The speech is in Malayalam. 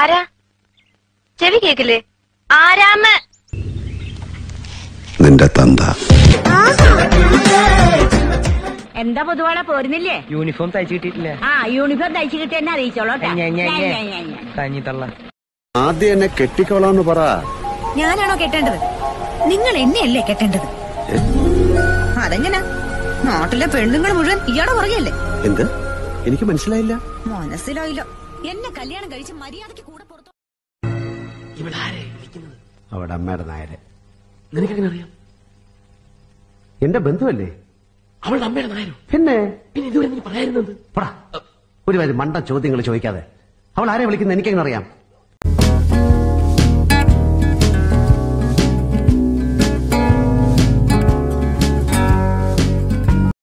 ആരാ ചെവി കേക്കില്ലേ ആരാമ നിന്റെ തന്ത എന്താ പൊതുവാളെ പോരുന്നില്ലേ യൂണിഫോം തയ്ച്ചു കിട്ടിയിട്ടില്ല ആ യൂണിഫോം തയ്ച്ചു കിട്ടി എന്നെ അറിയിച്ചോളൂട്ടാ ഞെ, ഞെ, ഞെ. ഞെ, ഞെ, ഞെ. കഞ്ഞി തള്ള ആദ്യം എന്നെ കെട്ടിക്കോളാന്ന് പറ ഞാനാണോ കെട്ടേണ്ടത് നിങ്ങൾ എന്നെയല്ലേ കെട്ടേണ്ടത് അതെങ്ങനെ നാട്ടിലെ പെണ്ണുങ്ങൾ മുഴുവൻ ഇയാടെ പുറകെയല്ലേ എന്ത് എനിക്ക് മനസ്സിലായില്ല മനസ്സിലായില്ല എന്നെ കല്യാണം കഴിച്ച് മര്യാദയ്ക്ക് കൂടെ പുറത്തു അവിടെ അമ്മയുടെ നായരെ നിനക്കെങ്ങനെ അറിയാം എന്റെ ബന്ധുവല്ലേ അവളുടെ അമ്മയുടെ നായരോ പിന്നെ പിന്നെ ഇതുവരെ നീ പറയായിരുന്നത് പോടാ ഒരു വരി മണ്ട ചോദ്യങ്ങൾ ചോദിക്കാതെ അവൾ ആരെ വിളിക്കുന്നത് എനിക്കെങ്ങനെ അറിയാം